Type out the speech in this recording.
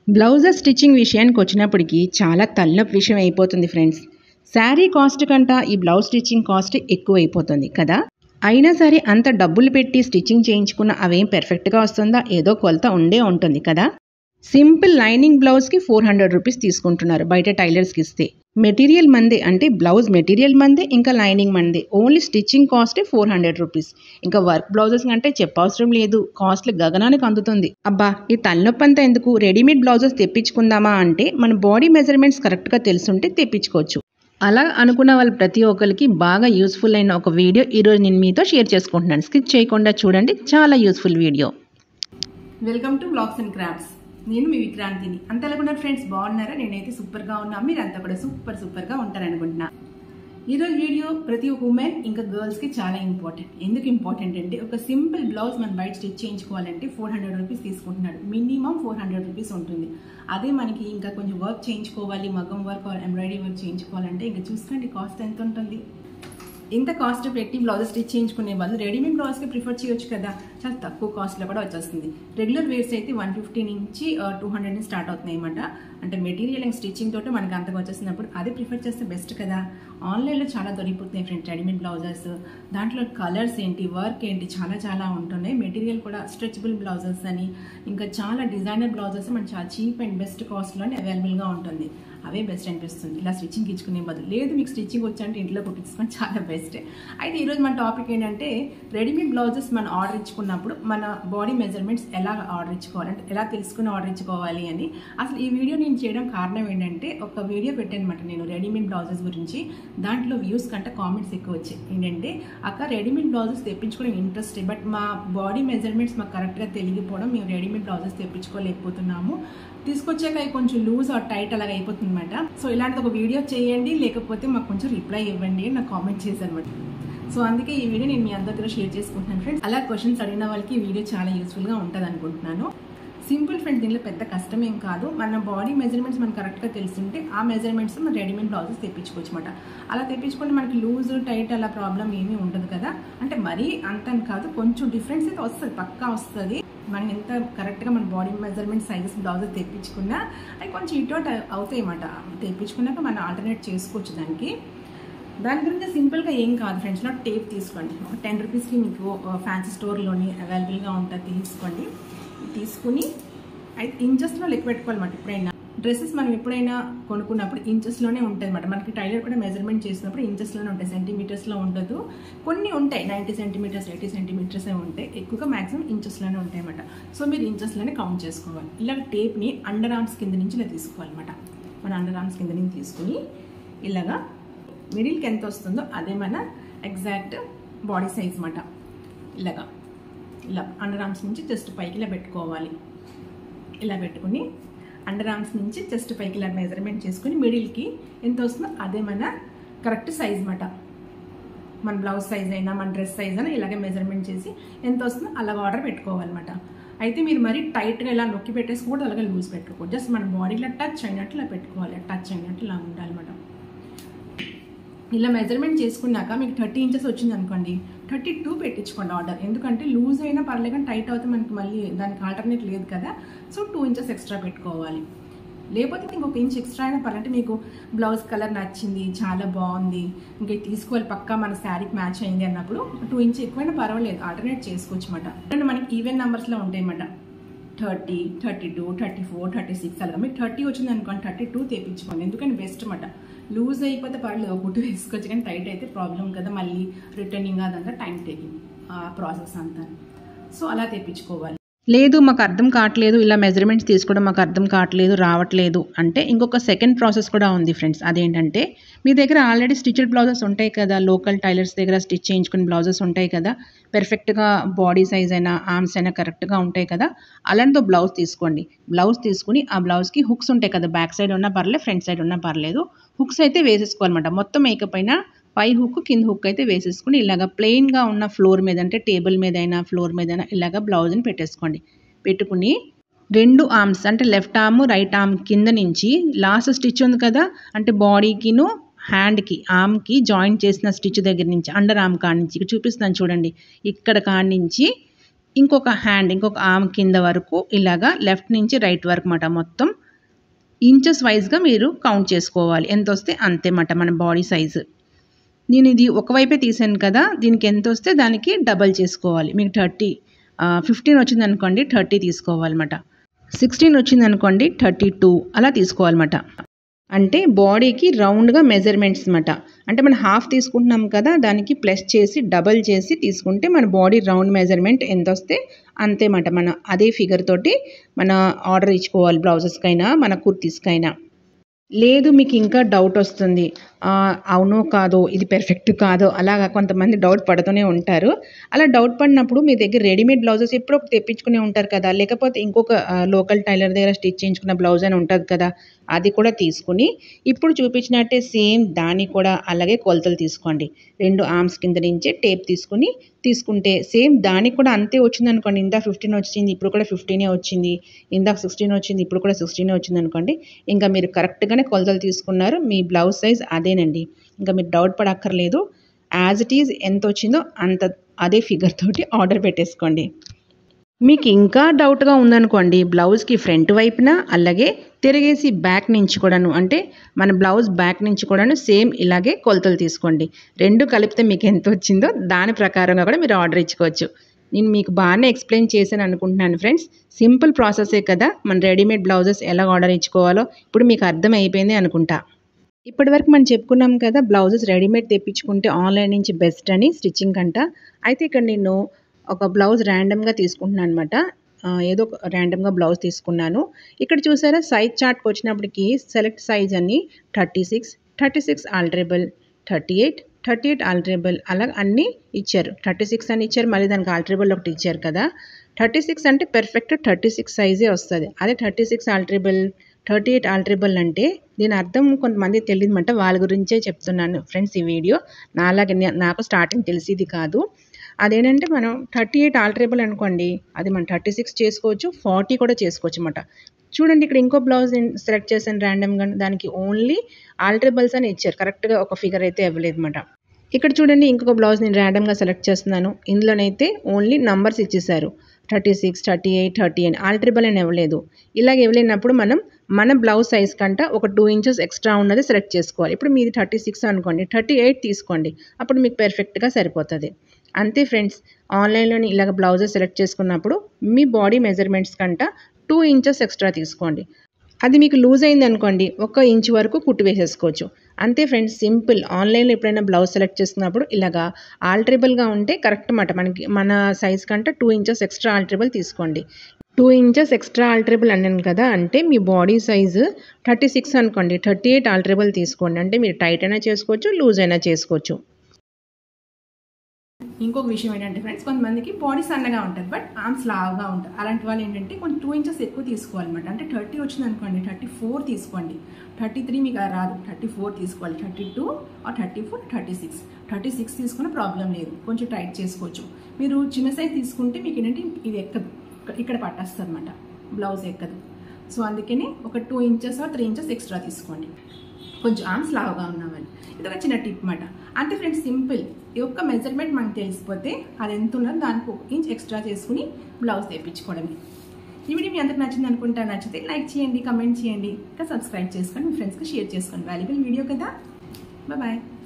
blouses stitching విషయానికి వచ్చినప్పటికీ చాలా తలనొప్పి విషయం అయిపోతుంది ఫ్రెండ్స్ శారీ కాస్ట్ కంట ఈ బ్లౌజ్ స్టిచ్చింగ్ కాస్ట్ ఎక్కువ అయిపోతుంది కదా అయినా సరే అంత డబ్బులు పెట్టి స్టిచ్చింగ్ చేయించుకున్న అవేం పెర్ఫెక్ట్గా వస్తుందా ఏదో కొలత ఉండే ఉంటుంది కదా సింపుల్ లైనింగ్ బ్లౌజ్కి ఫోర్ హండ్రెడ్ రూపీస్ తీసుకుంటున్నారు బయట టైలర్స్కి ఇస్తే మెటీరియల్ మందే అంటే బ్లౌజ్ మెటీరియల్ మందే ఇంకా లైనింగ్ మందే ఓన్లీ స్టిచ్చింగ్ కాస్టే ఫోర్ హండ్రెడ్ రూపీస్ ఇంకా వర్క్ బ్లౌజెస్ అంటే చెప్పవసరం లేదు కాస్ట్లీ గగనానికి అందుతుంది అబ్బా ఈ తలనొప్పి అంతా ఎందుకు రెడీమేడ్ బ్లౌజెస్ తెప్పించుకుందామా అంటే మన బాడీ మెజర్మెంట్స్ కరెక్ట్గా తెలుసుంటే తెప్పించుకోవచ్చు అలా అనుకున్న వాళ్ళు ప్రతి ఒక్కరికి బాగా యూస్ఫుల్ అయిన ఒక వీడియో ఈరోజు నేను మీతో షేర్ చేసుకుంటున్నాను స్కిప్ చేయకుండా చూడండి చాలా useful video welcome to blogs and crafts నేను మీ విక్రాంతిని అంత ఎలాగున్నారు ఫ్రెండ్స్ బాగున్నారా నేనైతే సూపర్గా ఉన్నా మీరు అంతా కూడా సూపర్ సూపర్గా ఉంటారనుకుంటున్నా ఈరోజు వీడియో ప్రతి ఒక్క ఉమెన్ ఇంకా గర్ల్స్కి చాలా ఇంపార్టెంట్ ఎందుకు ఇంపార్టెంట్ అంటే ఒక సింపుల్ బ్లౌజ్ మనం బయట స్టిచ్ చేయించుకోవాలంటే ఫోర్ హండ్రెడ్ రూపీస్ తీసుకుంటున్నాడు మినిమం ఫోర్ హండ్రెడ్ రూపీస్ ఉంటుంది అదే మనకి ఇంకా కొంచెం వర్క్ చేయించుకోవాలి మగం వర్క్ ఎంబ్రాయిడరీ వర్క్ చేయించుకోవాలంటే ఇంకా చూసుకోండి కాస్ట్ ఎంత ఉంటుంది ఇంత కాస్ట్ పెట్టి బ్లౌజ్ స్టిచ్ చేయించుకునే బదులు రెడీమేడ్ బ్లౌజ్కి ప్రిఫర్ చేయొచ్చు కదా చాలా తక్కువ కాస్ట్లో కూడా వచ్చేస్తుంది రెగ్యులర్ వేర్స్ అయితే వన్ ఫిఫ్టీ నుంచి టూ హండ్రెడ్ నుంచి స్టార్ట్ అవుతున్నాయి అనమాట అంటే మెటీరియల్ అండ్ స్టిచ్చింగ్ తోటి మనకి అంతగా వచ్చేసినప్పుడు అదే ప్రిఫర్ చేస్తే బెస్ట్ కదా ఆన్లైన్లో చాలా దొరికిపోతున్నాయి ఫ్రెండ్స్ రెడీమేడ్ బ్లౌజెస్ దాంట్లో కలర్స్ ఏంటి వర్క్ ఏంటి చాలా చాలా ఉంటున్నాయి మెటీరియల్ కూడా స్ట్రెచబుల్ బ్లౌజెస్ అని ఇంకా చాలా డిజైనర్ బ్లౌజెస్ మనకి చాలా చీప్ అండ్ బెస్ట్ కాస్ట్లోనే అవైలబుల్గా ఉంటుంది అవే బెస్ట్ అనిపిస్తుంది ఇలా స్టిచ్చింగ్ ఇచ్చుకునే బదులు లేదు మీకు స్టిచ్చింగ్ వచ్చంటే ఇంట్లో కుట్టించుకొని చాలా బెస్ట్ అయితే ఈరోజు మన టాపిక్ ఏంటంటే రెడీమేడ్ బ్లౌజెస్ మనం ఆర్డర్ ఇచ్చుకున్నప్పుడు మన బాడీ మెజర్మెంట్స్ ఎలా ఆర్డర్ ఇచ్చుకోవాలి అంటే ఎలా తెలుసుకుని ఆర్డర్ ఇచ్చుకోవాలి అని అసలు ఈ వీడియో నేను చేయడం కారణం ఏంటంటే ఒక వీడియో పెట్టానమాట నేను రెడీమేడ్ బ్లౌజెస్ గురించి దాంట్లో వ్యూస్ కంటే కామెంట్స్ ఎక్కువ వచ్చాయి ఏంటంటే అక్క రెడీమేడ్ బ్లౌజెస్ తెప్పించుకోవడం ఇంట్రెస్ట్ బట్ మా బాడీ మెజర్మెంట్స్ మాకు కరెక్ట్గా తెలియకపోవడం మేము రెడీమేడ్ బ్లౌజెస్ తెప్పించుకోలేకపోతున్నాము తీసుకొచ్చాక అవి కొంచెం లూజ్ ఆర్ టైట్ అలాగ అయిపోతుంది అనమాట సో ఇలాంటిది ఒక వీడియో చేయండి లేకపోతే మాకు కొంచెం రిప్లై ఇవ్వండి అని నాకు కామెంట్ చేశారు అనమాట సో అందుకే ఈ వీడియో నేను మీ అందరి దగ్గర షేర్ చేసుకుంటున్నాను ఫ్రెండ్స్ అలా క్వశ్చన్స్ అడిగిన వాళ్ళకి ఈ వీడియో చాలా యూస్ఫుల్గా ఉంటుంది అనుకుంటున్నాను సింపుల్ ఫ్రెండ్స్ దీనిలో పెద్ద కష్టమేం కాదు మన బాడీ మెజర్మెంట్స్ మనకు కరెక్ట్గా తెలుసుంటే ఆ మెజర్మెంట్స్ మన రెడీమేడ్ బ్లౌజెస్ తెప్పించుకోవచ్చు అనమాట అలా తెప్పించుకుంటే మనకి లూజ్ టైట్ అలా ప్రాబ్లం ఏమీ ఉండదు కదా అంటే మరీ అంత అని కాదు కొంచెం డిఫరెన్స్ అయితే వస్తుంది పక్కా వస్తుంది మనం ఎంత కరెక్ట్గా మన బాడీ మెజర్మెంట్ సైజెస్ బ్లౌజెస్ తెప్పించుకున్నా అవి కొంచెం ఇటు అటు అవుతాయి అన్నమాట తెప్పించుకున్నాక మనం ఆల్టర్నేట్ చేసుకోవచ్చు దానికి దాని గురించి సింపుల్గా ఏం కాదు ఫ్రెండ్స్ నా టేప్ తీసుకోండి ఒక టెన్ రూపీస్కి మీకు ఫ్యాన్సీ స్టోర్లోని అవైలబుల్గా ఉంటుంది తీసుకోండి తీసుకుని అయితే ఇంచెస్లో లెక్క పెట్టుకోవాలన్నమాట ఎప్పుడైనా డ్రెస్సెస్ మనం ఎప్పుడైనా కొనుక్కున్నప్పుడు ఇంచెస్లోనే ఉంటుంది అనమాట మనకి టైలర్ కూడా మెజర్మెంట్ చేసినప్పుడు ఇంచెస్లోనే ఉంటాయి సెంటీమీటర్స్లో ఉండదు కొన్ని ఉంటాయి నైంటీ సెంటీమీటర్స్ ఎయిటీ సెంటీమీటర్స్ ఉంటాయి ఎక్కువగా మాక్సిమం ఇంచెస్లోనే ఉంటాయి అనమాట సో మీరు ఇంచెస్లోనే కౌంట్ చేసుకోవాలి ఇలా టేప్ని అండర్ ఆర్మ్స్ కింద నుంచి ఇలా తీసుకోవాలన్నమాట మన అండర్ ఆర్మ్స్ కింద నుంచి తీసుకుని ఇలాగా మిడిల్కి ఎంత వస్తుందో అదే మన ఎగ్జాక్ట్ బాడీ సైజ్ మాట ఇలాగా ఇలా అండర్ ఆర్మ్స్ నుంచి జస్ట్ పైకి ఇలా పెట్టుకోవాలి ఇలా పెట్టుకుని అండర్ ఆర్మ్స్ నుంచి జస్ట్ పైకి ఇలా మెజర్మెంట్ చేసుకుని మిడిల్కి ఎంత వస్తుందో అదే మన కరెక్ట్ సైజ్ మాట మన బ్లౌజ్ సైజ్ అయినా మన డ్రెస్ సైజ్ అయినా ఇలాగే మెజర్మెంట్ చేసి ఎంత వస్తుందో అలాగ ఆర్డర్ పెట్టుకోవాలన్నమాట అయితే మీరు మరీ టైట్గా ఇలా నొక్కి పెట్టేసుకోకూడదు అలాగే లూజ్ పెట్టుకోకూడదు జస్ట్ మన బాడీలో టచ్ అయినట్టు ఇలా పెట్టుకోవాలి టచ్ అయినట్టు ఇలా ఉండాలన్నమాట ఇలా మెజర్మెంట్ చేసుకున్నాక మీకు థర్టీ ఇంచెస్ వచ్చింది అనుకోండి థర్టీ టూ పెట్టించుకోండి ఆర్డర్ ఎందుకంటే లూజ్ అయినా పర్లేదు కానీ టైట్ అవుతే మనకి మళ్ళీ దానికి ఆల్టర్నేట్ లేదు కదా సో టూ ఇంచెస్ ఎక్స్ట్రా పెట్టుకోవాలి లేకపోతే ఇంకొక ఇంచ్ ఎక్స్ట్రా అయినా పర్లేదు మీకు బ్లౌజ్ కలర్ నచ్చింది చాలా బాగుంది ఇంకా తీసుకోవాలి పక్కా మన శారీకి మ్యాచ్ అయింది అన్నప్పుడు టూ ఇంచ్ ఎక్కువైనా పర్వాలేదు ఆల్టర్నేట్ చేసుకోవచ్చు అనమాట మనకి ఈవెన్ నెంబర్స్లో ఉంటాయి అన్నమాట thirty thirty two thirty four thirty six అలాగా మీకు థర్టీ వచ్చింది అనుకోండి థర్టీ టూ తెప్పించుకోండి ఎందుకంటే బెస్ట్ అనమాట లూజ్ అయిపోతే పర్లేదు ఒక గుట్టు వేసుకోవచ్చు కానీ టైట్ అయితే ప్రాబ్లం కదా మళ్ళీ రిటర్నింగ్ అదంతా టైం టేకింగ్ ఆ ప్రాసెస్ అంతా సో అలా తెప్పించుకోవాలి లేదు మాకు అర్థం కావట్లేదు ఇలా మెజర్మెంట్స్ తీసుకోవడం మాకు అర్థం కావట్లేదు రావట్లేదు అంటే ఇంకొక సెకండ్ ప్రాసెస్ కూడా ఉంది ఫ్రెండ్స్ అదేంటంటే మీ దగ్గర ఆల్రెడీ స్టిచ్డ్ బ్లౌజెస్ ఉంటాయి కదా లోకల్ టైలర్స్ దగ్గర స్టిచ్ చేయించుకున్న బ్లౌజెస్ ఉంటాయి కదా పెర్ఫెక్ట్గా బాడీ సైజ్ అయినా ఆర్మ్స్ అయినా కరెక్ట్గా ఉంటాయి కదా అలాంటితో బ్లౌజ్ తీసుకోండి బ్లౌజ్ తీసుకుని ఆ బ్లౌజ్కి హుక్స్ ఉంటాయి కదా బ్యాక్ సైడ్ ఉన్నా పర్లేదు ఫ్రంట్ సైడ్ ఉన్నా పర్లేదు హుక్స్ అయితే వేసేసుకోవాలన్నమాట మొత్తం మేకప్ పై హుక్ కింద హుక్ అయితే వేసేసుకుని ఇలాగ ప్లెయిన్గా ఉన్న ఫ్లోర్ మీద అంటే టేబుల్ మీద అయినా ఫ్లోర్ మీద అయినా ఇలాగ బ్లౌజ్ని పెట్టేసుకోండి పెట్టుకుని రెండు ఆర్మ్స్ అంటే లెఫ్ట్ ఆర్మ్ రైట్ ఆర్మ్ కింద నుంచి లాస్ట్ స్టిచ్ ఉంది కదా అంటే బాడీకిను హ్యాండ్కి ఆర్మ్కి జాయింట్ చేసిన స్టిచ్ దగ్గర నుంచి అండర్ ఆర్మ్ కాడి నుంచి ఇక్కడ చూపిస్తున్నాను చూడండి ఇక్కడ కాడి నుంచి ఇంకొక హ్యాండ్ ఇంకొక ఆర్మ్ కింద వరకు ఇలాగా లెఫ్ట్ నుంచి రైట్ వరకు మాట మొత్తం ఇంచెస్ వైజ్గా మీరు కౌంట్ చేసుకోవాలి ఎంత వస్తే అంతే మాట మన బాడీ సైజు నేను ఇది ఒకవైపే తీసాను కదా దీనికి ఎంత వస్తే దానికి డబల్ చేసుకోవాలి మీకు థర్టీ ఫిఫ్టీన్ వచ్చింది అనుకోండి థర్టీ తీసుకోవాలన్నమాట సిక్స్టీన్ వచ్చింది అనుకోండి థర్టీ టూ అలా తీసుకోవాలన్నమాట అంటే బాడీకి రౌండ్గా మెజర్మెంట్స్ అనమాట అంటే మనం హాఫ్ తీసుకుంటున్నాం కదా దానికి ప్లస్ చేసి డబల్ చేసి తీసుకుంటే మన బాడీ రౌండ్ మెజర్మెంట్ ఎంత వస్తే అంతే మాట మన అదే ఫిగర్ తోటి మన ఆర్డర్ ఇచ్చుకోవాలి బ్లౌజెస్కైనా మన కుర్తీస్కైనా లేదు మీకు ఇంకా డౌట్ వస్తుంది ఆ, అవునో కాదో ఇది పెర్ఫెక్ట్ కాదో అలాగా కొంతమంది డౌట్ పడుతూనే ఉంటారు అలా డౌట్ పడినప్పుడు మీ దగ్గర రెడీమేడ్ బ్లౌజెస్ ఎప్పుడో ఒకటి తెప్పించుకునే ఉంటారు కదా లేకపోతే ఇంకొక లోకల్ టైలర్ దగ్గర స్టిచ్ చేయించుకున్న బ్లౌజ్ అని ఉంటుంది కదా అది కూడా తీసుకుని ఇప్పుడు చూపించినట్టే సేమ్ దాన్ని కూడా అలాగే కొలతలు తీసుకోండి రెండు ఆర్మ్స్ కింద నుంచే టేప్ తీసుకుని తీసుకుంటే సేమ్ దానికి కూడా అంతే వచ్చింది అనుకోండి ఇందాక ఫిఫ్టీన్ వచ్చింది ఇప్పుడు కూడా ఫిఫ్టీనే వచ్చింది ఇందాక సిక్స్టీన్ వచ్చింది ఇప్పుడు కూడా సిక్స్టీనే వచ్చింది అనుకోండి ఇంకా మీరు కరెక్ట్గానే కొలతలు తీసుకున్నారు మీ బ్లౌజ్ సైజ్ అదేనండి ఇంకా మీరు డౌట్ పడక్కర్లేదు యాజ్ ఇట్ ఈజ్ ఎంత వచ్చిందో అంత అదే ఫిగర్ తోటి ఆర్డర్ పెట్టేసుకోండి మీకు ఇంకా డౌట్గా ఉందనుకోండి బ్లౌజ్కి ఫ్రంట్ వైపున అలాగే తిరిగేసి బ్యాక్ నుంచి కూడాను అంటే మన బ్లౌజ్ బ్యాక్ నుంచి కూడాను సేమ్ ఇలాగే కొలతలు తీసుకోండి రెండు కలిపితే మీకు ఎంత వచ్చిందో దాని ప్రకారంగా కూడా మీరు ఆర్డర్ ఇచ్చుకోవచ్చు నేను మీకు బాగానే ఎక్స్ప్లెయిన్ చేశాను అనుకుంటున్నాను ఫ్రెండ్స్ సింపుల్ ప్రాసెసే కదా మన రెడీమేడ్ బ్లౌజెస్ ఎలా ఆర్డర్ ఇచ్చుకోవాలో ఇప్పుడు మీకు అర్థం అయిపోయింది అనుకుంటా ఇప్పటివరకు మనం చెప్పుకున్నాం కదా బ్లౌజెస్ రెడీమేడ్ తెప్పించుకుంటే ఆన్లైన్ నుంచి బెస్ట్ అని స్టిచ్చింగ్ కంట అయితే ఇక్కడ నేను ఒక బ్లౌజ్ ర్యాండమ్గా తీసుకుంటున్నాను అనమాట ఏదో ఒక ర్యాండమ్గా బ్లౌజ్ తీసుకున్నాను ఇక్కడ చూసారా సైజ్ చార్ట్కి వచ్చినప్పటికి సెలెక్ట్ సైజ్ అని thirty six thirty six alterable thirty eight thirty eight alterable అలా అన్నీ ఇచ్చారు థర్టీ సిక్స్ అని ఇచ్చారు మళ్ళీ దానికి ఆల్టరేబుల్ ఒకటి ఇచ్చారు కదా థర్టీ సిక్స్ అంటే పెర్ఫెక్ట్ థర్టీ సిక్స్ సైజే వస్తుంది అదే thirty six alterable thirty eight alterable అంటే దీని అర్థం కొంతమంది తెలియదన్నమాట వాళ్ళ గురించే చెప్తున్నాను ఫ్రెండ్స్ ఈ వీడియో నాలాగే నే- నాకు స్టార్టింగ్ తెలిసేది కాదు అదేంటంటే మనం థర్టీ ఎయిట్ ఆల్టరేబుల్ అనుకోండి అది మనం థర్టీ సిక్స్ చేసుకోవచ్చు ఫార్టీ కూడా చేసుకోవచ్చు అనమాట చూడండి ఇక్కడ ఇంకో బ్లౌజ్ సెలెక్ట్ చేశాను ర్యాండమ్గా దానికి ఓన్లీ ఆల్టరేబుల్స్ అని ఇచ్చారు కరెక్ట్గా ఒక ఫిగర్ అయితే ఇవ్వలేదు అనమాట ఇక్కడ చూడండి ఇంకొక బ్లౌజ్ నేను ర్యాండమ్గా సెలెక్ట్ చేస్తున్నాను ఇందులోనైతే ఓన్లీ నంబర్స్ ఇచ్చేసారు thirty six thirty eight thirty అని ఆల్టరేబుల్ అని ఇవ్వలేదు ఇలాగ ఇవ్వలేనప్పుడు మనం మన బ్లౌజ్ సైజ్ కంట ఒక టూ ఇంచెస్ ఎక్స్ట్రా ఉన్నది సెలెక్ట్ చేసుకోవాలి ఇప్పుడు మీది థర్టీ సిక్స్ అనుకోండి థర్టీ ఎయిట్ తీసుకోండి అప్పుడు మీకు పెర్ఫెక్ట్గా సరిపోతుంది అంతే ఫ్రెండ్స్ ఆన్లైన్లోని ఇలాగ బ్లౌజెస్ సెలెక్ట్ చేసుకున్నప్పుడు మీ బాడీ మెజర్మెంట్స్ కంట టూ ఇంచెస్ ఎక్స్ట్రా తీసుకోండి అది మీకు లూజ్ అయింది అనుకోండి ఒక ఇంచ్ వరకు కుట్టు వేసేసుకోవచ్చు అంతే ఫ్రెండ్స్ సింపుల్ ఆన్లైన్లో ఎప్పుడైనా బ్లౌజ్ సెలెక్ట్ చేస్తున్నప్పుడు ఇలాగా ఆల్టరేబుల్గా ఉంటే కరెక్ట్ మాట మనకి మన సైజ్ కంటే టూ ఇంచెస్ ఎక్స్ట్రా ఆల్టరేబుల్ తీసుకోండి టూ ఇంచెస్ ఎక్స్ట్రా ఆల్టరేబుల్ అన్నాను కదా అంటే మీ బాడీ సైజు థర్టీ సిక్స్ అనుకోండి థర్టీ ఎయిట్ ఆల్టరేబుల్ తీసుకోండి అంటే మీరు టైట్ అయినా చేసుకోవచ్చు లూజ్ అయినా చేసుకోవచ్చు ఇంకొక విషయం ఏంటంటే ఫ్రెండ్స్ కొంతమందికి బాడీ సన్నగా ఉంటుంది బట్ ఆర్మ్స్ లావుగా ఉంటారు అలాంటి వాళ్ళు ఏంటంటే కొంచెం టూ ఇంచెస్ ఎక్కువ తీసుకోవాలన్నమాట అంటే థర్టీ వచ్చింది అనుకోండి థర్టీ ఫోర్ తీసుకోండి థర్టీ త్రీ మీకు రాదు థర్టీ ఫోర్ తీసుకోవాలి థర్టీ టూ ఆ thirty four thirty six thirty six తీసుకున్న ప్రాబ్లం లేదు కొంచెం టైట్ చేసుకోవచ్చు మీరు చిన్న సైజ్ తీసుకుంటే మీకు ఏంటంటే ఇది ఎక్కదు ఇక్కడ- ఇక్కడ పట్టేస్తుంది అనమాట బ్లౌజ్ ఎక్కదు సో అందుకని ఒక two inches three inches extra తీసుకోండి కొంచెం ఆర్మ్స్ లావుగా ఉన్నామని ఇది ఒక చిన్న టిప్ మాట అంతే ఫ్రెండ్స్ సింపుల్ ఈ ఒక్క మెజర్మెంట్ మనకు తెలిసిపోతే అది ఎంత ఉన్నదో దానికి ఒక ఇంచ్ ఎక్స్ట్రా చేసుకుని బ్లౌజ్ తెప్పించుకోవడమే ఈ వీడియో మీ అందరికి నచ్చింది అనుకుంటా నచ్చితే లైక్ చేయండి కమెంట్ చేయండి ఇంకా సబ్స్క్రైబ్ చేసుకోండి మీ ఫ్రెండ్స్కి షేర్ చేసుకోండి వాల్యుబుల్ వీడియో కదా బాయ్